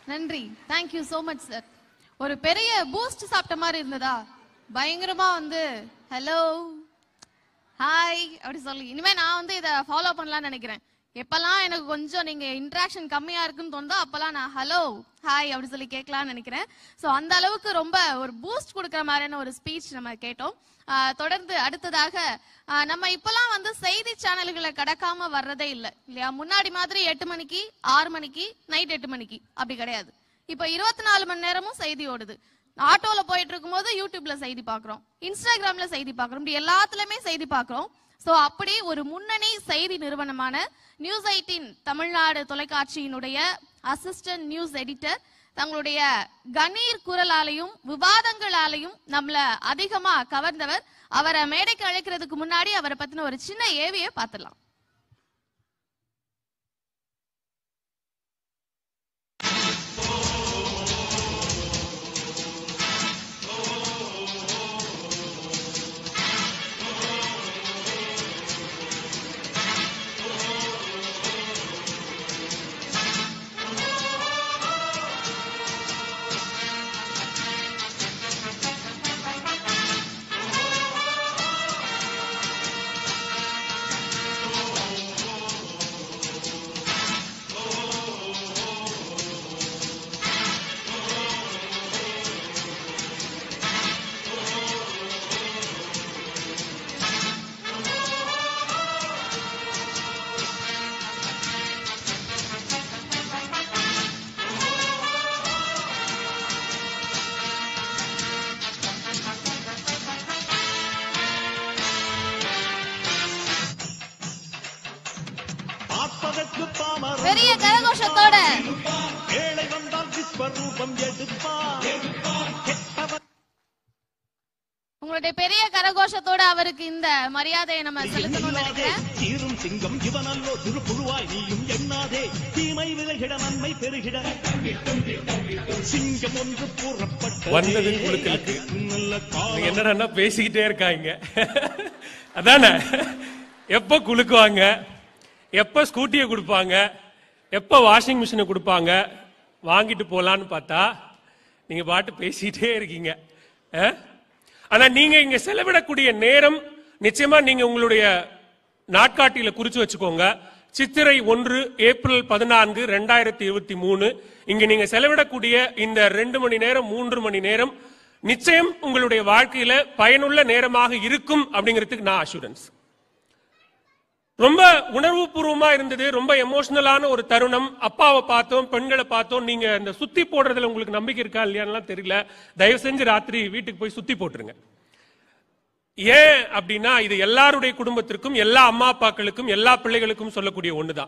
நன்றி thank you so much sir ஒரு பெரிய பூஸ்ட் சாப்பிட்ட மாதிரி இருந்ததா பயங்கரமா வந்து ஹலோ ஹாய் அப்படி சொல்லி இனிமே நான் வந்து இதை ஃபாலோ பண்ணலாம்னு நினைக்கிறேன் எப்பெல்லாம் எனக்கு கொஞ்சம் நீங்க இன்ட்ராக்ஷன் கம்மியா இருக்குன்னு தோணுதோ அப்பெல்லாம் நான் ஹலோ ஹாய் அப்படி சொல்லி கேட்கலாம்னு நினைக்கிறேன் ஸோ அந்த அளவுக்கு ரொம்ப ஒரு பூஸ்ட் கொடுக்குற மாதிரியான ஒரு ஸ்பீச் நம்ம கேட்டோம் ஆஹ் தொடர்ந்து அடுத்ததாக ஆஹ் நம்ம இப்பெல்லாம் வந்து செய்தி சேனல்களை கடக்காம வர்றதே இல்லை இல்லையா முன்னாடி மாதிரி எட்டு மணிக்கு ஆறு மணிக்கு நைட் எட்டு மணிக்கு அப்படி கிடையாது இப்ப இருபத்தி நாலு மணி நேரமும் செய்தி ஓடுது ஆட்டோல போயிட்டு இருக்கும்போது யூடியூப்ல செய்தி பார்க்கறோம் இன்ஸ்டாகிராம்ல செய்தி பார்க்கறோம் இப்படி எல்லாத்துலயுமே செய்தி பார்க்கறோம் சோ அப்படி ஒரு முன்னணி செய்தி நிறுவனமான நியூஸ் எயிட்டின் தமிழ்நாடு தொலைக்காட்சியினுடைய அசிஸ்டன்ட் நியூஸ் எடிட்டர் தங்களுடைய கணீர் குரலாலையும் விவாதங்களாலையும் நம்மள அதிகமா கவர்ந்தவர் அவரை மேடைக்கு அழைக்கிறதுக்கு முன்னாடி அவரை பத்தின ஒரு சின்ன ஏவியை பார்த்துடலாம் பார்ப்பதற்கு பாமரன் பெரிய கரகோஷத்தோட ஏழை வந்தால் விஸ்வரூபம் எடுப்பார் கெட்டவன் உங்களுடைய பெரிய கரகோஷத்தோட அவருக்கு இந்த மரியாதையை நம்ம செலுத்தணும்னு நினைக்கிறேன் சீரும் சிங்கம் இவனல்லோ திருப்புழுவாய் நீயும் எண்ணாதே தீமை விலகிட நன்மை பெருகிட சிங்கம் ஒன்று கூறப்பட்ட வந்தது குழுக்களுக்கு. நல்ல நீங்க காலம் என்னடா பேசிக்கிட்டே இருக்காங்க அதானே எப்ப குலுக்குவாங்க எப்ப ஸ்கூட்டியை கொடுப்பாங்க எப்ப வாஷிங் மிஷினை கொடுப்பாங்க வாங்கிட்டு போலான்னு பார்த்தா நீங்க பாட்டு பேசிக்கிட்டே இருக்கீங்க அஹ்? ஆனா நீங்க இங்க செலவிடக்கூடிய நேரம் நிச்சயமா நீங்க உங்களுடைய நாட்காட்டியில குறிச்சு வச்சுக்கோங்க சித்திரை ஒன்று ஏப்ரல் பதினான்கு ரெண்டாயிரத்தி இருபத்தி மூணு இங்க நீங்க செலவிடக்கூடிய இந்த ரெண்டு மணி நேரம் மூன்று மணி நேரம் நிச்சயம் உங்களுடைய வாழ்க்கையில பயனுள்ள நேரமாக இருக்கும் அப்படிங்கிறதுக்கு நான் அஷூரன்ஸ் ரொம்ப உணர்வு பூர்வமா இருந்தது ரொம்ப எமோஷனலான ஒரு தருணம் அப்பாவை பார்த்தோம் பெண்களை பார்த்தோம் நீங்க இந்த சுத்தி போடுறதுல உங்களுக்கு நம்பிக்கை இருக்கா இல்லையான்லாம் தெரியல தயவு செஞ்சு ராத்திரி வீட்டுக்கு போய் சுத்தி போட்டுருங்க ஏன் அப்படின்னா இது எல்லாருடைய குடும்பத்திற்கும் எல்லா அம்மா அப்பாக்களுக்கும் எல்லா பிள்ளைகளுக்கும் சொல்லக்கூடிய ஒண்ணுதான்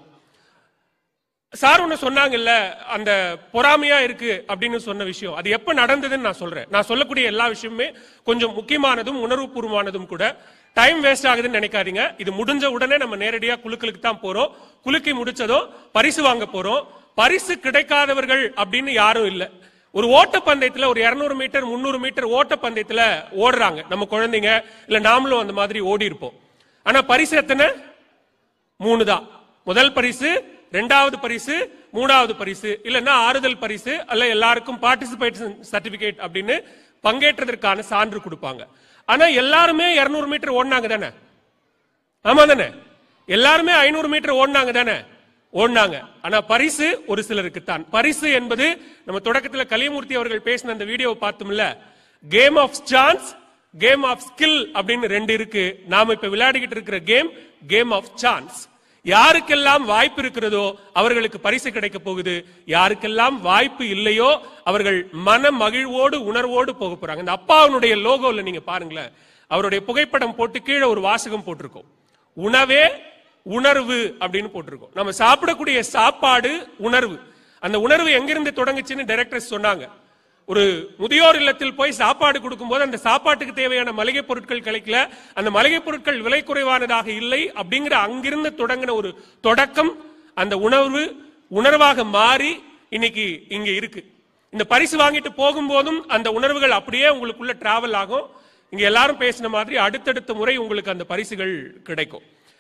சார் ஒண்ணு சொன்னாங்கல்ல அந்த பொறாமையா இருக்கு அப்படின்னு சொன்ன விஷயம் அது எப்ப நடந்ததுன்னு நான் சொல்றேன் நான் சொல்லக்கூடிய எல்லா விஷயமுமே கொஞ்சம் முக்கியமானதும் உணர்வுபூர்வமானதும் கூட டைம் வேஸ்ட் ஆகுதுன்னு நினைக்காதீங்க இது முடிஞ்ச உடனே நம்ம நேரடியா குழுக்களுக்கு தான் போறோம் குலுக்கி முடிச்சதோ பரிசு வாங்க போறோம் பரிசு கிடைக்காதவர்கள் அப்படின்னு யாரும் இல்ல ஒரு ஓட்ட பந்தயத்துல ஒரு 200 மீட்டர் முந்நூறு மீட்டர் ஓட்ட பந்தயத்துல ஓடுறாங்க நம்ம குழந்தைங்க இல்ல நாமளும் அந்த மாதிரி ஓடி இருப்போம் ஆனா பரிசு எத்தனை மூணு தான் முதல் பரிசு ரெண்டாவது பரிசு மூணாவது பரிசு இல்லைன்னா ஆறுதல் பரிசு அல்ல எல்லாருக்கும் பார்ட்டிசிபேஷன் சர்டிபிகேட் அப்படின்னு பங்கேற்றதற்கான சான்று கொடுப்பாங்க ஆனா எல்லாருமே 200 மீட்டர் ஓடினாங்க தானே ஆமா தானே எல்லாருமே ஐநூறு மீட்டர் ஓடினாங்க தானே ஓடினாங்க ஆனா பரிசு ஒரு சிலருக்கு தான் பரிசு என்பது நம்ம தொடக்கத்துல கலியமூர்த்தி அவர்கள் பேசின அந்த வீடியோவை பார்த்தோம்ல game of chance game of skill அப்படின்னு ரெண்டு இருக்கு நாம இப்ப விளையாடிக்கிட்டு இருக்கிற கேம் கேம் ஆஃப் சான்ஸ் யாருக்கெல்லாம் வாய்ப்பு இருக்கிறதோ அவர்களுக்கு பரிசு கிடைக்க போகுது யாருக்கெல்லாம் வாய்ப்பு இல்லையோ அவர்கள் மன மகிழ்வோடு உணர்வோடு போக போறாங்க இந்த அப்பாவுடைய லோகோல நீங்க பாருங்களேன் அவருடைய புகைப்படம் போட்டு கீழே ஒரு வாசகம் போட்டிருக்கோம் உணவே உணர்வு அப்படின்னு போட்டிருக்கோம் நம்ம சாப்பிடக்கூடிய சாப்பாடு உணர்வு அந்த உணர்வு எங்கிருந்து தொடங்குச்சுன்னு டைரக்டர்ஸ் சொன்னாங்க ஒரு முதியோர் இல்லத்தில் போய் சாப்பாடு கொடுக்கும்போது அந்த சாப்பாட்டுக்கு தேவையான மளிகை பொருட்கள் கிடைக்கல அந்த மளிகை பொருட்கள் விலை குறைவானதாக இல்லை அப்படிங்கிற அங்கிருந்து தொடங்கின ஒரு தொடக்கம் அந்த உணர்வு உணர்வாக மாறி இன்னைக்கு இங்க இருக்கு இந்த பரிசு வாங்கிட்டு போகும்போதும் அந்த உணர்வுகள் அப்படியே உங்களுக்குள்ள டிராவல் ஆகும் இங்க எல்லாரும் பேசின மாதிரி அடுத்தடுத்த முறை உங்களுக்கு அந்த பரிசுகள் கிடைக்கும்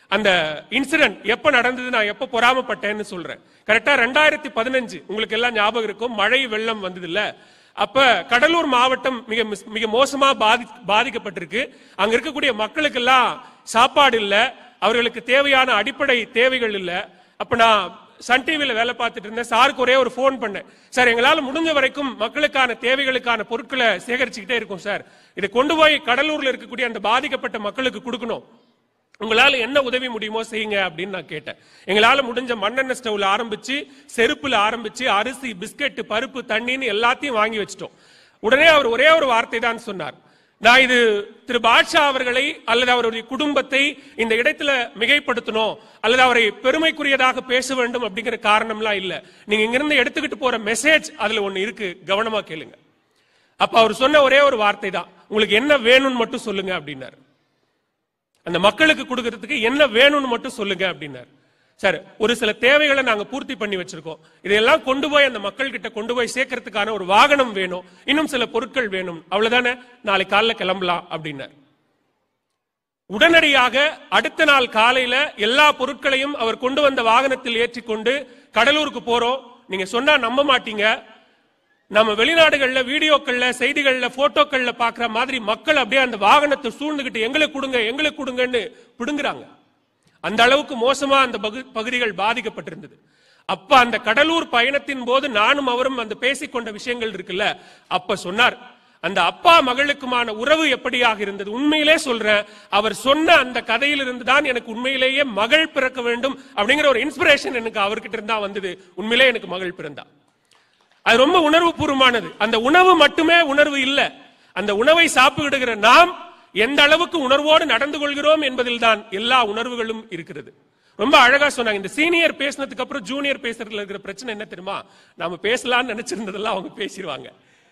அந்த இன்சிடென்ட் எப்ப நடந்தது நான் எப்ப பொறாமப்பட்டேன்னு சொல்றேன் கரெக்டா ரெண்டாயிரத்தி பதினஞ்சு உங்களுக்கு எல்லாம் ஞாபகம் இருக்கும் மழை வெள்ளம் வந்தது இல்ல அப்ப கடலூர் மாவட்டம் மிக மிஸ்- மிக மோசமா பாதி பாதிக்கப்பட்டிருக்கு அங்க இருக்கக்கூடிய மக்களுக்கெல்லாம் சாப்பாடு இல்ல அவர்களுக்கு தேவையான அடிப்படை தேவைகள் இல்ல அப்ப நான் சன் டிவில வேலை பார்த்துட்டு இருந்தேன் சாருக்கு ஒரே ஒரு ஃபோன் பண்ணேன் சார் எங்களால முடிஞ்ச வரைக்கும் மக்களுக்கான தேவைகளுக்கான பொருட்களை சேகரிச்சுக்கிட்டே இருக்கோம் சார் இதை கொண்டு போய் கடலூர்ல இருக்கக்கூடிய அந்த பாதிக்கப்பட்ட மக்களுக்கு கொடுக்கணும் உங்களால என்ன உதவி முடியுமோ செய்யுங்க அப்படின்னு நான் கேட்டேன் எங்களால முடிஞ்ச மண்ணெண்ணெய் ஸ்டவ்ல ஆரம்பிச்சு செருப்புல ஆரம்பிச்சு அரிசி பிஸ்கட் பருப்பு தண்ணின்னு எல்லாத்தையும் வாங்கி வச்சிட்டோம் உடனே அவர் ஒரே ஒரு வார்த்தை தான் சொன்னார் நான் இது திரு பாட்ஷா அவர்களை அல்லது அவருடைய குடும்பத்தை இந்த இடத்துல மிகைப்படுத்தணும் அல்லது அவரை பெருமைக்குரியதாக பேச வேண்டும் அப்படிங்கிற காரணம்லாம் இல்ல நீங்க இங்கிருந்து எடுத்துக்கிட்டு போற மெசேஜ் அதுல ஒண்ணு இருக்கு கவனமா கேளுங்க அப்ப அவர் சொன்ன ஒரே ஒரு வார்த்தை தான் உங்களுக்கு என்ன வேணும்னு மட்டும் சொல்லுங்க அப்படின்னாரு அந்த மக்களுக்கு கொடுக்கறதுக்கு என்ன வேணும்னு மட்டும் சொல்லுங்க அப்படின்னாரு சார் ஒரு சில தேவைகளை நாங்க பூர்த்தி பண்ணி வச்சிருக்கோம் இதையெல்லாம் கொண்டு போய் அந்த மக்கள் கிட்ட கொண்டு போய் சேர்க்கறதுக்கான ஒரு வாகனம் வேணும் இன்னும் சில பொருட்கள் வேணும் அவ்வளவுதானே நாளை காலைல கிளம்பலாம் அப்படின்னார் உடனடியாக அடுத்த நாள் காலையில எல்லா பொருட்களையும் அவர் கொண்டு வந்த வாகனத்தில் ஏற்றிக்கொண்டு கடலூருக்கு போறோம் நீங்க சொன்னா நம்ப மாட்டீங்க நம்ம வெளிநாடுகள்ல வீடியோக்கள்ல செய்திகள்ல போட்டோக்கள்ல பாக்குற மாதிரி மக்கள் அப்படியே அந்த வாகனத்தை சூழ்ந்துகிட்டு எங்களுக்கு கொடுங்க எங்களுக்கு கொடுங்கன்னு பிடுங்குறாங்க அந்த அளவுக்கு மோசமா அந்த பகு- பகுதிகள் பாதிக்கப்பட்டிருந்தது அப்ப அந்த கடலூர் பயணத்தின் போது நானும் அவரும் அந்த பேசிக்கொண்ட விஷயங்கள் இருக்குல்ல அப்ப சொன்னார் அந்த அப்பா மகளுக்குமான உறவு எப்படியாக இருந்தது உண்மையிலே சொல்றேன் அவர் சொன்ன அந்த கதையிலிருந்து தான் எனக்கு உண்மையிலேயே மகள் பிறக்க வேண்டும் அப்படிங்கிற ஒரு இன்ஸ்பிரேஷன் எனக்கு அவர்கிட்ட இருந்தா வந்தது உண்மையிலே எனக்கு மகள் பிறந்தா அது ரொம்ப உணர்வு பூர்வமானது அந்த உணவு மட்டுமே உணர்வு இல்ல அந்த உணவை சாப்பிடுகிற நாம் எந்த அளவுக்கு உணர்வோடு நடந்து கொள்கிறோம் என்பதில் தான் எல்லா உணர்வுகளும் இருக்கிறது ரொம்ப அழகா சொன்னாங்க இந்த சீனியர் பேசினதுக்கு அப்புறம் ஜூனியர் பேசுறதுல இருக்கிற பிரச்சனை என்ன தெரியுமா நாம பேசலாம்னு நினைச்சிருந்ததெல்லாம் அவங்க பேசிடுவாங்க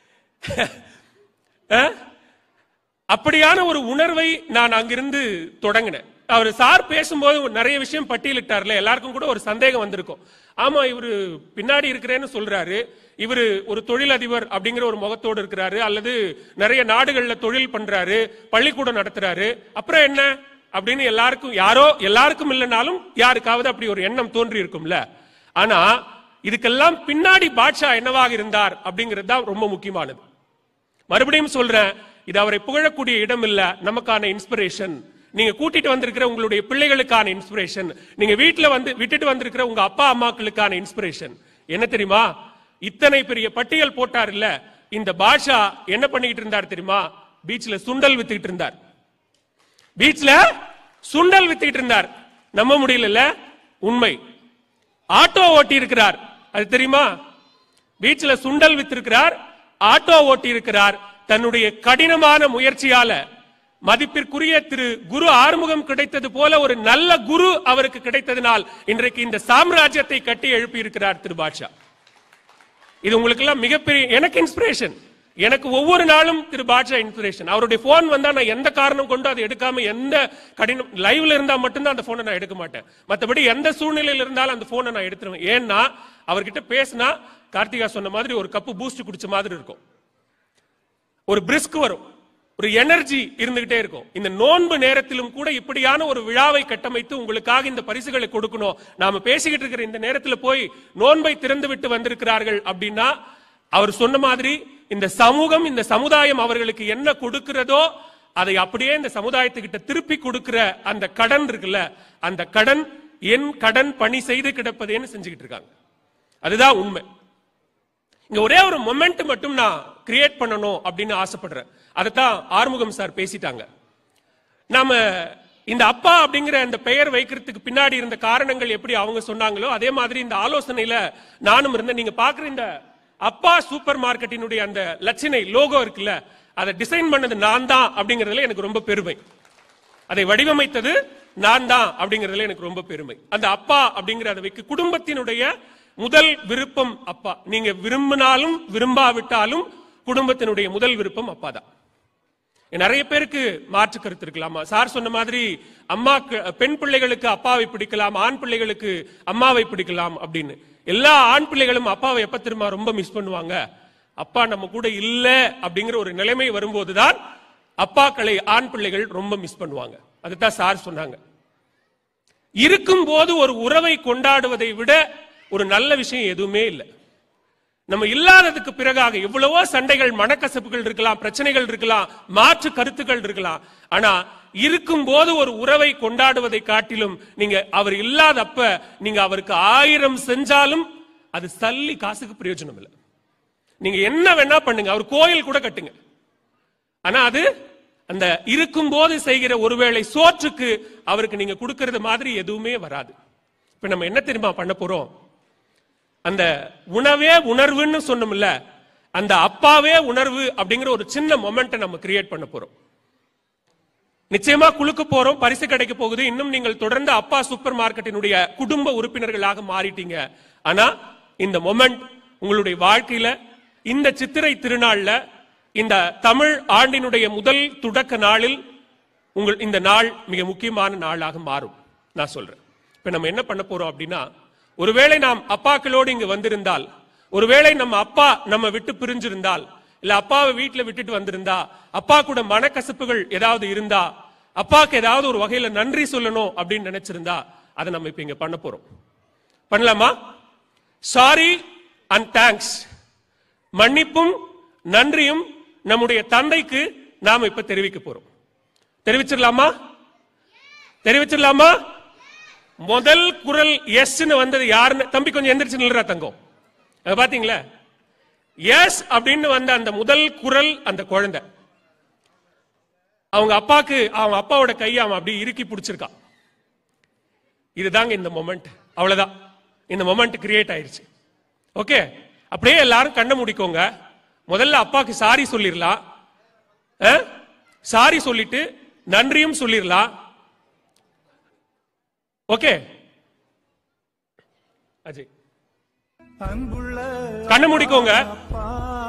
அஹ்? அப்படியான ஒரு உணர்வை நான் அங்கிருந்து தொடங்கினேன் அவர் சார் பேசும்போது நிறைய விஷயம் பட்டியலிட்டார்ல எல்லாருக்கும் கூட ஒரு சந்தேகம் வந்திருக்கும் ஆமா இவரு பின்னாடி இருக்கிறேன்னு சொல்றாரு இவரு ஒரு தொழிலதிபர் அப்படிங்கிற ஒரு முகத்தோடு இருக்கிறாரு அல்லது நிறைய நாடுகள்ல தொழில் பண்றாரு பள்ளிக்கூடம் நடத்துறாரு அப்புறம் என்ன அப்படின்னு எல்லாருக்கும் யாரோ எல்லாருக்கும் இல்லைனாலும் யாருக்காவது அப்படி ஒரு எண்ணம் தோன்றி இருக்கும்ல ஆனா இதுக்கெல்லாம் பின்னாடி பாட்ஷா என்னவாக இருந்தார் அப்படிங்கிறது தான் ரொம்ப முக்கியமானது மறுபடியும் சொல்றேன் இது அவரை புகழக்கூடிய இடம் இல்ல நமக்கான இன்ஸ்பிரேஷன் நீங்க கூட்டிட்டு வந்திருக்கிற உங்களுடைய பிள்ளைகளுக்கான இன்ஸ்பிரேஷன் நீங்க வீட்டுல வந்து விட்டுட்டு வந்திருக்கிற உங்க அப்பா அம்மாக்களுக்கான இன்ஸ்பிரேஷன் என்ன தெரியுமா இத்தனை பெரிய பட்டியல் போட்டார் இல்ல இந்த பாஷா என்ன பண்ணிக்கிட்டு இருந்தார் தெரியுமா பீச்ல சுண்டல் வித்துக்கிட்டு இருந்தார் பீச்ல சுண்டல் வித்துக்கிட்டு இருந்தார் நம்ப முடியல உண்மை ஆட்டோ ஓட்டி இருக்கிறார் அது தெரியுமா பீச்ல சுண்டல் வித்திருக்கிறார் ஆட்டோ ஓட்டி இருக்கிறார் தன்னுடைய கடினமான முயற்சியால மதிப்பிற்குரிய திரு குரு ஆறுமுகம் கிடைத்தது போல ஒரு நல்ல குரு அவருக்கு கிடைத்ததினால் இன்றைக்கு இந்த சாம்ராஜ்யத்தை கட்டி எழுப்பி இருக்கிறார் திரு பாட்ஷா இது உங்களுக்கு எல்லாம் மிகப்பெரிய எனக்கு இன்ஸ்பிரேஷன் எனக்கு ஒவ்வொரு நாளும் திரு பாட்ஷா இன்ஸ்பிரேஷன் அவருடைய போன் வந்தா நான் எந்த காரணம் கொண்டு அதை எடுக்காம எந்த கடினம் லைவ்ல இருந்தா மட்டும்தான் அந்த போனை நான் எடுக்க மாட்டேன் மத்தபடி எந்த சூழ்நிலையில இருந்தாலும் அந்த போனை நான் எடுத்துருவேன் ஏன்னா அவர்கிட்ட பேசினா கார்த்திகா சொன்ன மாதிரி ஒரு கப்பு பூஸ்ட் குடிச்ச மாதிரி இருக்கும் ஒரு பிரிஸ்க் வரும் ஒரு எனர்ஜி இருந்துகிட்டே இருக்கும் இந்த நோன்பு நேரத்திலும் கூட இப்படியான ஒரு விழாவை கட்டமைத்து உங்களுக்காக இந்த பரிசுகளை கொடுக்கணும் நாம பேசிக்கிட்டு இருக்கிற இந்த நேரத்துல போய் நோன்பை திறந்து விட்டு வந்திருக்கிறார்கள் அப்படின்னா அவர் சொன்ன மாதிரி இந்த சமூகம் இந்த சமுதாயம் அவர்களுக்கு என்ன கொடுக்கிறதோ அதை அப்படியே இந்த சமுதாயத்துக்கிட்ட திருப்பி கொடுக்கிற அந்த கடன் இருக்குல்ல அந்த கடன் என் கடன் பணி செய்து கிடப்பதேன்னு செஞ்சுக்கிட்டு இருக்காங்க அதுதான் உண்மை இங்க ஒரே ஒரு மொமெண்ட் மட்டும் நான் கிரியேட் பண்ணணும் அப்படின்னு ஆசைப்படுறேன் அதைத்தான் ஆறுமுகம் சார் பேசிட்டாங்க நாம இந்த அப்பா அப்படிங்கிற அந்த பெயர் வைக்கிறதுக்கு பின்னாடி இருந்த காரணங்கள் எப்படி அவங்க சொன்னாங்களோ அதே மாதிரி இந்த ஆலோசனையில நானும் இருந்தேன் நீங்க பாக்குற இந்த அப்பா சூப்பர் மார்க்கெட்டினுடைய அந்த லட்சணை லோகோ இருக்குல்ல அதை டிசைன் பண்ணது நான் தான் அப்படிங்கறதுல எனக்கு ரொம்ப பெருமை அதை வடிவமைத்தது நான் தான் அப்படிங்கறதுல எனக்கு ரொம்ப பெருமை அந்த அப்பா அப்படிங்கிற அதை வைக்க குடும்பத்தினுடைய முதல் விருப்பம் அப்பா நீங்க விரும்பினாலும் விரும்பாவிட்டாலும் குடும்பத்தினுடைய முதல் விருப்பம் அப்பா தான் நிறைய பேருக்கு மாற்று கருத்து இருக்கலாமா சார் சொன்ன மாதிரி அம்மாக்கு பெண் பிள்ளைகளுக்கு அப்பாவை பிடிக்கலாம் ஆண் பிள்ளைகளுக்கு அம்மாவை பிடிக்கலாம் அப்படின்னு எல்லா ஆண் பிள்ளைகளும் அப்பாவை எப்ப திரும்ப ரொம்ப மிஸ் பண்ணுவாங்க அப்பா நம்ம கூட இல்ல அப்படிங்கிற ஒரு நிலைமை வரும்போதுதான் அப்பாக்களை ஆண் பிள்ளைகள் ரொம்ப மிஸ் பண்ணுவாங்க அதுதான் சார் சொன்னாங்க இருக்கும் போது ஒரு உறவை கொண்டாடுவதை விட ஒரு நல்ல விஷயம் எதுவுமே இல்லை நம்ம இல்லாததுக்கு பிறகாக எவ்வளவோ சண்டைகள் மனக்கசப்புகள் இருக்கலாம் பிரச்சனைகள் இருக்கலாம் மாற்று கருத்துக்கள் இருக்கலாம் ஆனா இருக்கும் போது ஒரு உறவை கொண்டாடுவதை காட்டிலும் நீங்க அவர் இல்லாதப்ப நீங்க அவருக்கு ஆயிரம் செஞ்சாலும் அது சல்லி காசுக்கு பிரயோஜனம் இல்லை நீங்க என்ன வேணா பண்ணுங்க அவர் கோயில் கூட கட்டுங்க ஆனா அது அந்த இருக்கும் போது செய்கிற ஒருவேளை சோற்றுக்கு அவருக்கு நீங்க கொடுக்கறது மாதிரி எதுவுமே வராது இப்ப நம்ம என்ன தெரியுமா பண்ண போறோம் அந்த உணவே உணர்வுன்னு சொன்னோம்ல அந்த அப்பாவே உணர்வு அப்படிங்கிற ஒரு சின்ன மொமெண்ட்டை நம்ம கிரியேட் பண்ண போறோம் நிச்சயமா குழுக்க போறோம் பரிசு கிடைக்க போகுது இன்னும் நீங்கள் தொடர்ந்து அப்பா சூப்பர் மார்க்கெட்டினுடைய குடும்ப உறுப்பினர்களாக மாறிட்டீங்க ஆனா இந்த மொமெண்ட் உங்களுடைய வாழ்க்கையில இந்த சித்திரை திருநாள்ல இந்த தமிழ் ஆண்டினுடைய முதல் தொடக்க நாளில் உங்கள் இந்த நாள் மிக முக்கியமான நாளாக மாறும் நான் சொல்றேன் இப்ப நம்ம என்ன பண்ண போறோம் அப்படின்னா ஒருவேளை நாம் அப்பாக்களோடு இங்கு வந்திருந்தால் ஒருவேளை நம்ம அப்பா நம்ம விட்டு பிரிஞ்சிருந்தால் இல்ல அப்பாவை வீட்டுல விட்டுட்டு வந்திருந்தா அப்பா கூட மனக்கசப்புகள் ஏதாவது இருந்தா அப்பாக்கு ஏதாவது ஒரு வகையில நன்றி சொல்லணும் அப்படின்னு நினைச்சிருந்தா அதை நம்ம இப்ப இங்க பண்ண போறோம் பண்ணலாமா சாரி அண்ட் தேங்க்ஸ் மன்னிப்பும் நன்றியும் நம்முடைய தந்தைக்கு நாம இப்ப தெரிவிக்க போறோம் தெரிவிச்சிடலாமா தெரிவிச்சிடலாமா முதல் குரல் எஸ்ன்னு வந்தது யாருன்னு தம்பி கொஞ்சம் எந்திரிச்சு நில்றா தங்கம் அங்க பாத்தீங்களா எஸ் அப்படின்னு வந்த அந்த முதல் குரல் அந்த குழந்தை அவங்க அப்பாக்கு அவங்க அப்பாவோட கையை அவன் அப்படியே இறுக்கி பிடிச்சிருக்கான் இதுதாங்க இந்த மொமெண்ட் அவ்வளவுதான் இந்த மொமெண்ட் கிரியேட் ஆயிருச்சு ஓகே அப்படியே எல்லாரும் கண்ணை முடிக்கோங்க முதல்ல அப்பாக்கு சாரி சொல்லிடலாம் சாரி சொல்லிட்டு நன்றியும் சொல்லிடலாம் ஓகே அஜய் அன்புள்ள கண்ணை மூடிக்கோங்க அப்பா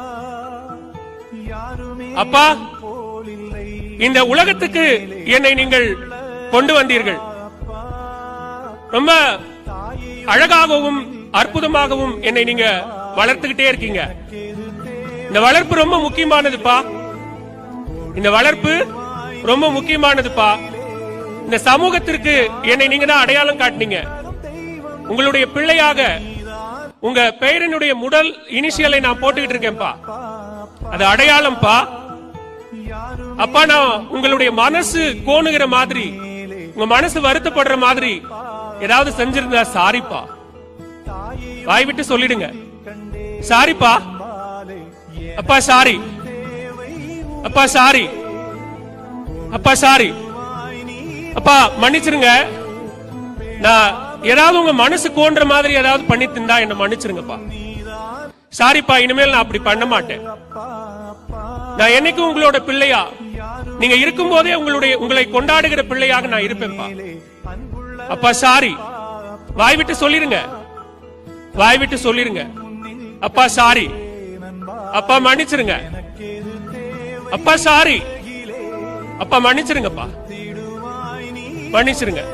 யாருமே அப்பா போல் இல்லை இந்த உலகத்துக்கு என்னை நீங்கள் கொண்டு வந்தீர்கள் ரொம்ப அழகாகவும் அற்புதமாகவும் என்னை நீங்க வளர்த்துக்கிட்டே இருக்கீங்க இந்த வளர்ப்பு ரொம்ப முக்கியமானதுப்பா இந்த வளர்ப்பு ரொம்ப முக்கியமானதுப்பா இந்த சமூகத்திற்கு என்னை நீங்க தான் அடையாளம் காட்டினீங்க உங்களுடைய பிள்ளையாக உங்க பெயரினுடைய முதல் இனிஷியலை நான் போட்டுக்கிட்டு இருக்கேன்ப்பா அது அடையாளம்ப்பா அப்பா நான் உங்களுடைய மனசு கோணுகிற மாதிரி உங்க மனசு வருத்தப்படுற மாதிரி ஏதாவது செஞ்சிருந்தா சாரிப்பா வாய் விட்டு சொல்லிடுங்க சாரிப்பா அப்பா சாரி அப்பா சாரி அப்பா சாரி அப்பா மன்னிச்சிருங்க நான் ஏதாவது உங்க மனசு கோன்ற மாதிரி ஏதாவது பண்ணி திண்டா என்ன மன்னிச்சிருங்கப்பா சாரிப்பா இனிமேல் நான் அப்படி பண்ண மாட்டேன் நான் என்னைக்கும் உங்களோட பிள்ளையா நீங்க இருக்கும் போதே உங்களுடைய உங்களை கொண்டாடுகிற பிள்ளையாக நான் இருப்பேன்ப்பா அப்பா சாரி வாய் விட்டு சொல்லிருங்க வாய் விட்டு சொல்லிருங்க அப்பா சாரி அப்பா மன்னிச்சிருங்க அப்பா சாரி அப்பா மன்னிச்சிருங்கப்பா மன்னிச்சிருங்க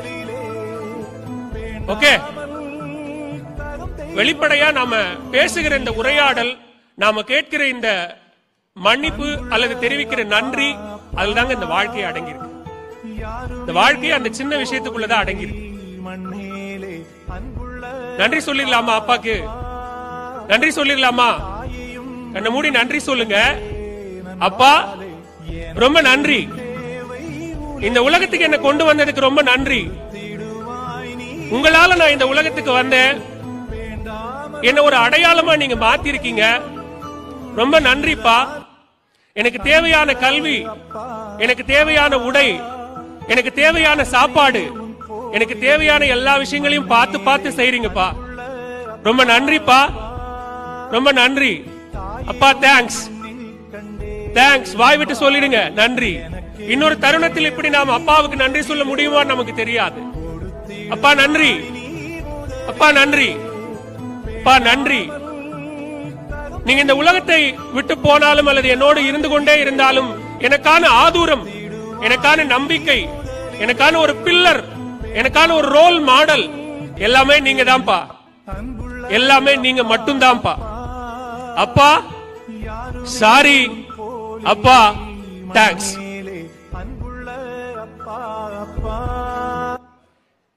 ஓகே வெளிப்படையா நாம பேசுகிற இந்த உரையாடல் நாம கேட்கிற இந்த மன்னிப்பு அல்லது தெரிவிக்கிற நன்றி அதுதாங்க இந்த வாழ்க்கையை அடங்கியிருக்கு இந்த வாழ்க்கையை அந்த சின்ன விஷயத்துக்குள்ளதான் அடங்கியிருக்கு மண்ணேலே அன்புள்ள நன்றி சொல்லிடலாமா அப்பாக்கு நன்றி சொல்லிடலாமா கண்ணை மூடி நன்றி சொல்லுங்க அப்பா ரொம்ப நன்றி இந்த உலகத்துக்கு என்ன கொண்டு வந்ததுக்கு ரொம்ப நன்றி உங்களால நான் இந்த உலகத்துக்கு வந்தேன் என்ன ஒரு அடையாளமா நீங்க மாத்திருக்கீங்க ரொம்ப நன்றிப்பா எனக்கு தேவையான கல்வி எனக்கு தேவையான உடை எனக்கு தேவையான சாப்பாடு எனக்கு தேவையான எல்லா விஷயங்களையும் பார்த்து பார்த்து செய்றீங்கப்பா ரொம்ப நன்றிப்பா ரொம்ப நன்றி அப்பா தேங்க்ஸ் தேங்க்ஸ் வாய் விட்டு சொல்லிடுங்க நன்றி இன்னொரு தருணத்தில் இப்படி நாம் அப்பாவுக்கு நன்றி சொல்ல முடியுமா நமக்கு தெரியாது அப்பா நன்றி அப்பா நன்றி அப்பா நன்றி நீங்க இந்த உலகத்தை விட்டு போனாலும் அல்லது என்னோடு இருந்து கொண்டே இருந்தாலும் எனக்கான ஆதூரம் எனக்கான நம்பிக்கை எனக்கான ஒரு பில்லர் எனக்கான ஒரு ரோல் மாடல் எல்லாமே நீங்க தான்ப்பா எல்லாமே நீங்க மட்டும்தான்ப்பா அப்பா சாரி அப்பா தேங்க்ஸ் மேலே அன்புள்ள அப்பா அப்பா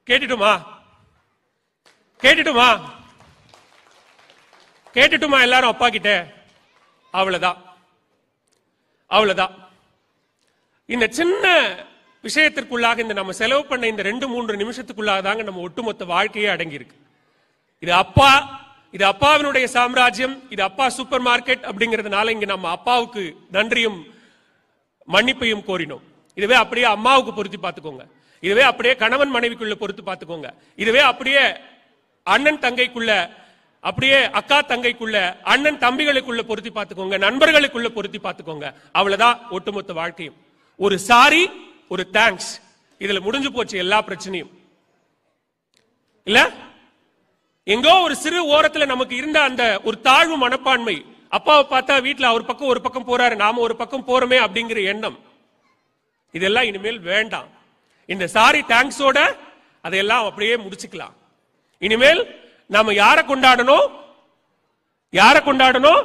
கேட்டுட்டுமா கேட்டுட்டுமா கேட்டுட்டுமா எல்லாரும் அப்பா கிட்ட அவ்வளவுதான் அவ்வளவுதான் இந்த சின்ன விஷயத்திற்குள்ளாக இந்த நம்ம செலவு பண்ண இந்த ரெண்டு மூன்று நிமிஷத்துக்குள்ளாக தாங்க நம்ம ஒட்டுமொத்த வாழ்க்கையே அடங்கி இருக்கு இது அப்பா இது அப்பாவினுடைய சாம்ராஜ்யம் இது அப்பா சூப்பர் மார்க்கெட் அப்படிங்கறதுனால இங்க நம்ம அப்பாவுக்கு நன்றியும் மன்னிப்பையும் கோரினோம் இதுவே அப்படியே அம்மாவுக்கு பொருத்தி பார்த்துக்கோங்க இதுவே அப்படியே கணவன் மனைவிக்குள்ள பொறுத்து பார்த்துக்கோங்க இதுவே அப்படியே அண்ணன் தங்கைக்குள்ள அப்படியே அக்கா தங்கைக்குள்ள அண்ணன் தம்பிகளுக்குள்ள பொருத்தி பார்த்துக்கோங்க நண்பர்களுக்குள்ள பொருத்தி பார்த்துக்கோங்க அவ்வளவுதான் ஒட்டுமொத்த வாழ்க்கையும் ஒரு சாரி ஒரு தேங்க்ஸ் இதுல முடிஞ்சு போச்சு எல்லா பிரச்சனையும் இல்ல எங்கோ ஒரு சிறு ஓரத்துல நமக்கு இருந்த அந்த ஒரு தாழ்வு மனப்பான்மை அப்பாவை பார்த்தா வீட்டுல அவர் பக்கம் ஒரு பக்கம் போறாரு நாம ஒரு பக்கம் போறோமே அப்படிங்கிற எண்ணம் இதெல்லாம் இனிமேல் வேண்டாம் இந்த சாரி தேங்க்ஸோட அதையெல்லாம் அப்படியே முடிச்சுக்கலாம் இனிமேல் நாம யாரை கொண்டாடணும் யாரை கொண்டாடணும்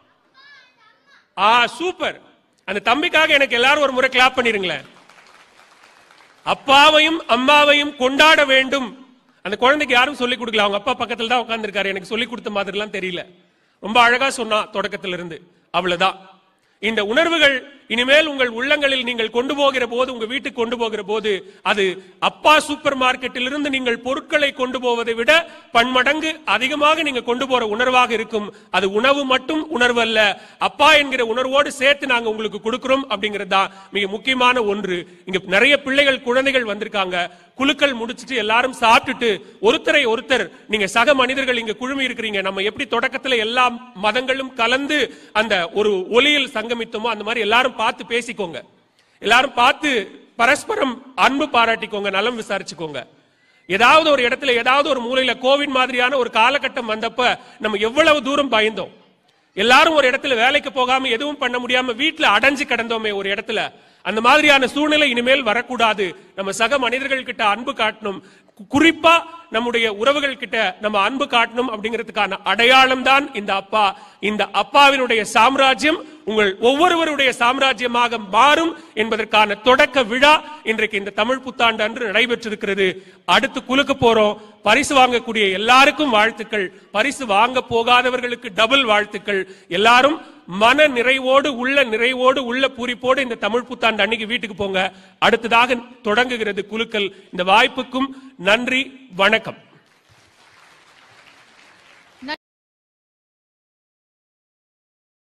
ஆ சூப்பர் அந்த தம்பிக்காக எனக்கு எல்லாரும் ஒரு முறை கிளாப் பண்ணிருங்களேன் அப்பாவையும் அம்மாவையும் கொண்டாட வேண்டும் அந்த குழந்தைக்கு யாரும் சொல்லிக் கொடுக்கல அவங்க அப்பா பக்கத்துல தான் உட்கார்ந்திருக்காரு எனக்கு சொல்லிக் கொடுத்த மாதிரிலாம் தெரியல ரொம்ப அழகா சொன்னா தொடக்கத்துல இருந்து அவ்வளவுதான் இந்த உணர்வுகள் இனிமேல் உங்கள் உள்ளங்களில் நீங்கள் கொண்டு போகிற போது உங்க வீட்டுக்கு கொண்டு போகிற போது அது அப்பா சூப்பர் மார்க்கெட்டிலிருந்து நீங்கள் பொருட்களை கொண்டு போவதை விட பன்மடங்கு அதிகமாக நீங்க கொண்டு போற உணர்வாக இருக்கும் அது உணவு மட்டும் உணர்வு அல்ல அப்பா என்கிற உணர்வோடு சேர்த்து நாங்க உங்களுக்கு கொடுக்கிறோம் அப்படிங்கிறது தான் மிக முக்கியமான ஒன்று இங்க நிறைய பிள்ளைகள் குழந்தைகள் வந்திருக்காங்க குழுக்கள் முடிச்சிட்டு எல்லாரும் சாப்பிட்டுட்டு ஒருத்தரை ஒருத்தர் நீங்க சக மனிதர்கள் இங்க குழுமி இருக்கிறீங்க நம்ம எப்படி தொடக்கத்துல எல்லா மதங்களும் கலந்து அந்த ஒரு ஒலியில் சங்கமித்தோமோ அந்த மாதிரி எல்லாரும் பார்த்து பேசிக்கோங்க எல்லாரும் பார்த்து பரஸ்பரம் அன்பு பாராட்டிக்கோங்க நலம் விசாரிச்சுக்கோங்க ஏதாவது ஒரு இடத்துல ஏதாவது ஒரு மூலையில கோவிட் மாதிரியான ஒரு காலகட்டம் வந்தப்ப நம்ம எவ்வளவு தூரம் பயந்தோம் எல்லாரும் ஒரு இடத்துல வேலைக்கு போகாம எதுவும் பண்ண முடியாம வீட்டுல அடைஞ்சு கிடந்தோமே ஒரு இடத்துல அந்த மாதிரியான சூழ்நிலை இனிமேல் வரக்கூடாது நம்ம சக மனிதர்கள் கிட்ட அன்பு காட்டணும் கு- குறிப்பா நம்முடைய உறவுகள் கிட்ட நம்ம அன்பு காட்டணும் அப்படிங்கிறதுக்கான அடையாளம் தான் இந்த அப்பா இந்த அப்பாவினுடைய சாம்ராஜ்யம் உங்கள் ஒவ்வொருவருடைய சாம்ராஜ்யமாக மாறும் என்பதற்கான தொடக்க விழா இன்றைக்கு இந்த தமிழ் புத்தாண்டு அன்று நடைபெற்றிருக்கிறது அடுத்து குலுக்க போறோம் பரிசு வாங்கக்கூடிய எல்லாருக்கும் வாழ்த்துக்கள் பரிசு வாங்க போகாதவர்களுக்கு டபுள் வாழ்த்துக்கள் எல்லாரும் மன நிறைவோடு உள்ள நிறைவோடு உள்ள பூரிப்போடு இந்த தமிழ் புத்தாண்டு அன்னைக்கு வீட்டுக்கு போங்க அடுத்ததாக தொடங்குகிறது குலுக்கல் இந்த வாய்ப்புக்கும் நன்றி வணக்கம்